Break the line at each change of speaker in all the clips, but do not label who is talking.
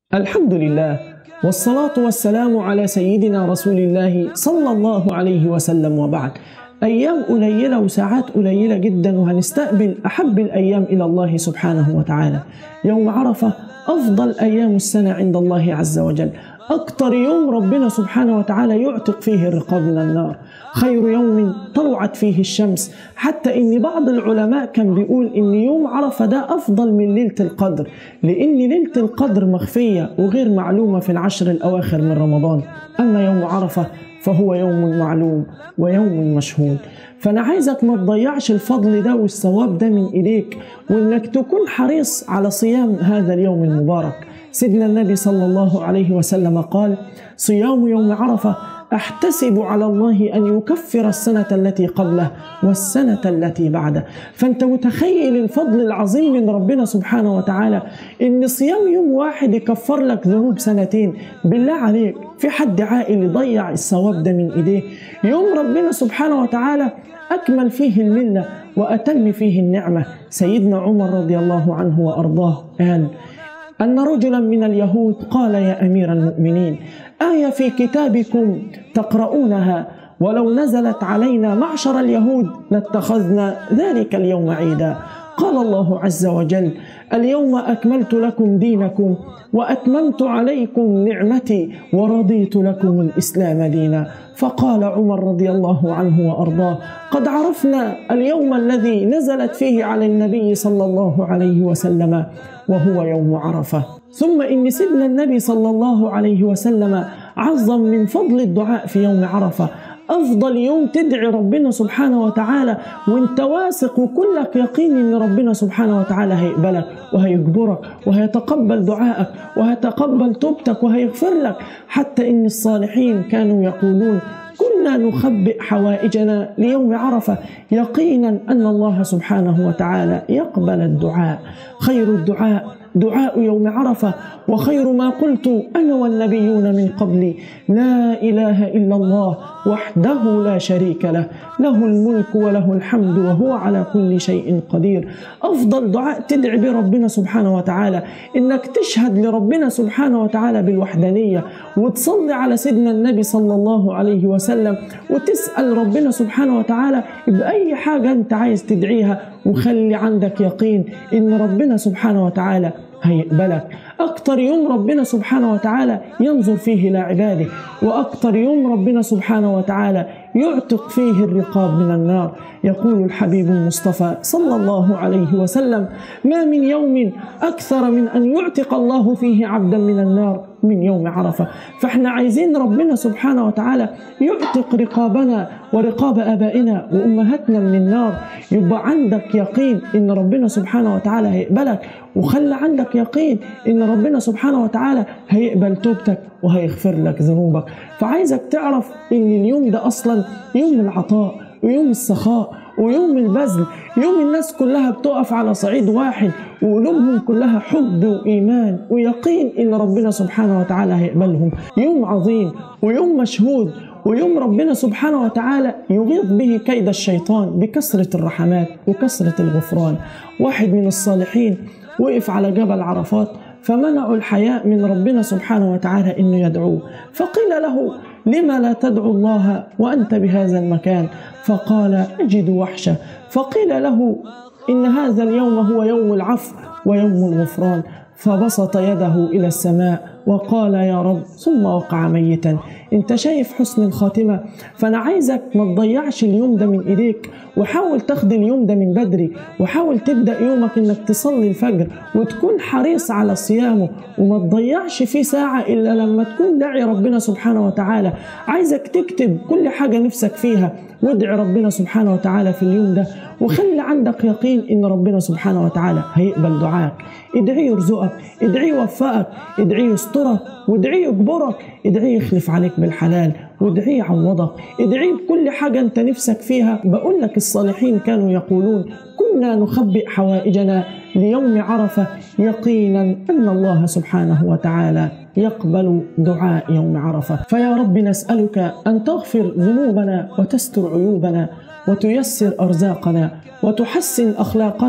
الحمد لله والصلاة والسلام على سيدنا رسول الله صلى الله عليه وسلم وبعد أيام قليلة وساعات قليلة جدا وهنستقبل أحب الأيام إلى الله سبحانه وتعالى يوم عرفة أفضل أيام السنة عند الله عز وجل أكتر يوم ربنا سبحانه وتعالى يعتق فيه الرقاب من النار خير يوم طلعت فيه الشمس حتى إن بعض العلماء كان بيقول إن يوم عرفة ده أفضل من ليلة القدر لأن ليلة القدر مخفية وغير معلومة في العشر الأواخر من رمضان أما يوم عرفة فهو يوم معلوم ويوم مشهود فأنا عايزك ما تضيعش الفضل ده والثواب ده من إيديك وإنك تكون حريص على صيام هذا اليوم المبارك سيدنا النبي صلى الله عليه وسلم قال صيام يوم عرفة احتسب على الله ان يكفر السنه التي قبله والسنه التي بعده فانت متخيل الفضل العظيم من ربنا سبحانه وتعالى ان صيام يوم واحد يكفر لك ذنوب سنتين بالله عليك في حد عاقل يضيع الثواب ده من ايديه يوم ربنا سبحانه وتعالى اكمل فيه المله واتم فيه النعمه سيدنا عمر رضي الله عنه وارضاه قال أن رجلا من اليهود قال يا أمير المؤمنين آية في كتابكم تقرؤونها ولو نزلت علينا معشر اليهود لاتخذنا ذلك اليوم عيدا قال الله عز وجل اليوم أكملت لكم دينكم وأتممت عليكم نعمتي ورضيت لكم الإسلام دينا فقال عمر رضي الله عنه وأرضاه قد عرفنا اليوم الذي نزلت فيه على النبي صلى الله عليه وسلم وهو يوم عرفة ثم إن سيدنا النبي صلى الله عليه وسلم عظم من فضل الدعاء في يوم عرفة أفضل يوم تدعي ربنا سبحانه وتعالى وانت واثق وكلك يقين ان ربنا سبحانه وتعالى هيقبلك وهيجبرك وهيتقبل دعائك وهيتقبل توبتك وهيغفر لك حتى ان الصالحين كانوا يقولون كنا نخبئ حوائجنا ليوم عرفه يقينا ان الله سبحانه وتعالى يقبل الدعاء خير الدعاء دعاء يوم عرفه وخير ما قلت انا والنبيون من قبلي لا اله الا الله وحده لا شريك له له الملك وله الحمد وهو على كل شيء قدير افضل دعاء تدعي به ربنا سبحانه وتعالى انك تشهد لربنا سبحانه وتعالى بالوحدانيه وتصلي على سيدنا النبي صلى الله عليه وسلم وتسال ربنا سبحانه وتعالى باي حاجه انت عايز تدعيها وخلي عندك يقين ان ربنا سبحانه وتعالى هيقبلك أكتر يوم ربنا سبحانه وتعالى ينظر فيه إلى عباده وأكتر يوم ربنا سبحانه وتعالى يعتق فيه الرقاب من النار يقول الحبيب المصطفى صلى الله عليه وسلم ما من يوم أكثر من أن يعتق الله فيه عبدا من النار من يوم عرفة فاحنا عايزين ربنا سبحانه وتعالى يعتق رقابنا ورقاب آبائنا وأمهاتنا من النار يبقى عندك يقين إن ربنا سبحانه وتعالى هيقبلك وخلي عندك يقين إن ربنا سبحانه وتعالى هيقبل توبتك وهيغفر لك ذنوبك فعايزك تعرف إن اليوم ده أصلا يوم العطاء ويوم السخاء ويوم البذل يوم الناس كلها بتقف على صعيد واحد وقلوبهم كلها حب وإيمان ويقين إن ربنا سبحانه وتعالى هيقبلهم يوم عظيم ويوم مشهود ويوم ربنا سبحانه وتعالى يغيظ به كيد الشيطان بكثرة الرحمات وكثرة الغفران واحد من الصالحين وقف على جبل عرفات فمنعوا الحياء من ربنا سبحانه وتعالى انه يدعوه فقيل له لما لا تدعو الله وانت بهذا المكان فقال اجد وحشه فقيل له ان هذا اليوم هو يوم العفو ويوم الغفران فبسط يده الى السماء وقال يا رب ثم وقع ميتا انت شايف حسن الخاتمه فانا عايزك ما تضيعش اليوم ده من ايديك وحاول تاخد اليوم ده من بدري وحاول تبدا يومك انك تصلي الفجر وتكون حريص على صيامه وما تضيعش فيه ساعه الا لما تكون داعي ربنا سبحانه وتعالى عايزك تكتب كل حاجه نفسك فيها وادعي ربنا سبحانه وتعالى في اليوم ده وخلي عندك يقين ان ربنا سبحانه وتعالى هيقبل دعائك ادعيه يرزقك ادعيه يوفقك ادعيه يسترك وادعيه يجبرك ادعيه يخلف عليك بالحلال وادعيه يعوضك ادعيه بكل حاجة انت نفسك فيها بقول لك الصالحين كانوا يقولون كنا نخبئ حوائجنا ليوم عرفة يقينا أن الله سبحانه وتعالى يقبل دعاء يوم عرفة فيا رب نسألك أن تغفر ذنوبنا وتستر عيوبنا وتيسر أرزاقنا وتحسن أخلاقنا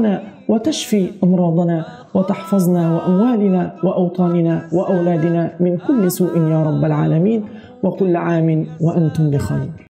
وتشفي أمراضنا وتحفظنا وأموالنا وأوطاننا وأولادنا من كل سوء يا رب العالمين وكل عام وأنتم بخير